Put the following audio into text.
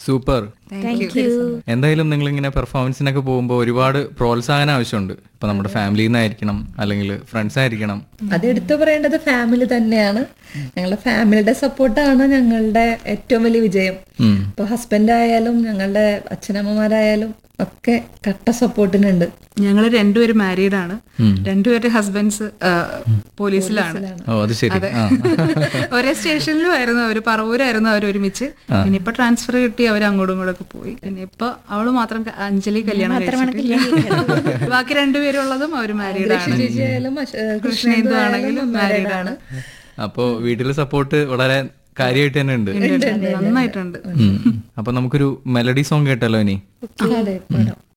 Super thank you എന്തായാലും നിങ്ങൾ ഇങ്ങനെ പെർഫോമൻസിനൊക്കെ പോകുമ്പോൾ ഒരുപാട് പ്രോത്സാഹനം ആവശ്യമുണ്ട് ഇപ്പൊ നമ്മുടെ ഫാമിലിയിൽ നിന്നായിരിക്കണം അല്ലെങ്കിൽ ഫ്രണ്ട്സ് ആയിരിക്കണം അത് എടുത്തു പറയേണ്ടത് ഫാമിലി തന്നെയാണ് ഞങ്ങളുടെ ഫാമിലിയുടെ സപ്പോർട്ടാണ് ഞങ്ങളുടെ ഏറ്റവും വലിയ വിജയം ഉം. ഇപ്പൊ ഹസ്ബൻഡ് ആയാലും ഞങ്ങളുടെ അച്ഛനമ്മമാരായാലും ഒക്കെ കട്ട സപ്പോർട്ടിനുണ്ട് ഞങ്ങൾ രണ്ടുപേരും മാരീഡ് ആണ് രണ്ടുപേരുടെ ഹസ്ബൻഡ്സ് പോലീസിലാണ് ഓ അത് ശരി ആ ഒരേ സ്റ്റേഷനിലും ആയിരുന്നു അവര് പറവൂരായിരുന്നു അവർ ഒരുമിച്ച് പിന്നെ ഇപ്പൊ ട്രാൻസ്ഫർ കിട്ടി അവർ അങ്ങോട്ടും ഇങ്ങോട്ടും ഒക്കെ പോയി പിന്നെ ഇപ്പൊ അവള് മാത്രം ക- അഞ്ജലി കല്യാണം കഴിച്ചിട്ടില്ല ബാക്കി രണ്ടുപേരും ഉള്ളതും അവർ മാരീഡ് ആണ് ചേച്ചി ആയാലും അശ്- ഏഹ് കൃഷ്ണേന്ദു കൃഷ്ണേന്ദു ആണെങ്കിലും ആയാലും മാരീഡ് married ആണ് അപ്പോ വീട്ടിലെ സപ്പോർട്ട് വളരെ കാര്യമായിട്ട് തന്നെ ഉണ്ട് നന്നായിട്ടുണ്ട് ഉം. അപ്പൊ നമുക്കൊരു മെലഡി സോങ് കേട്ടല്ലോ ഇനി അതെ പാടാം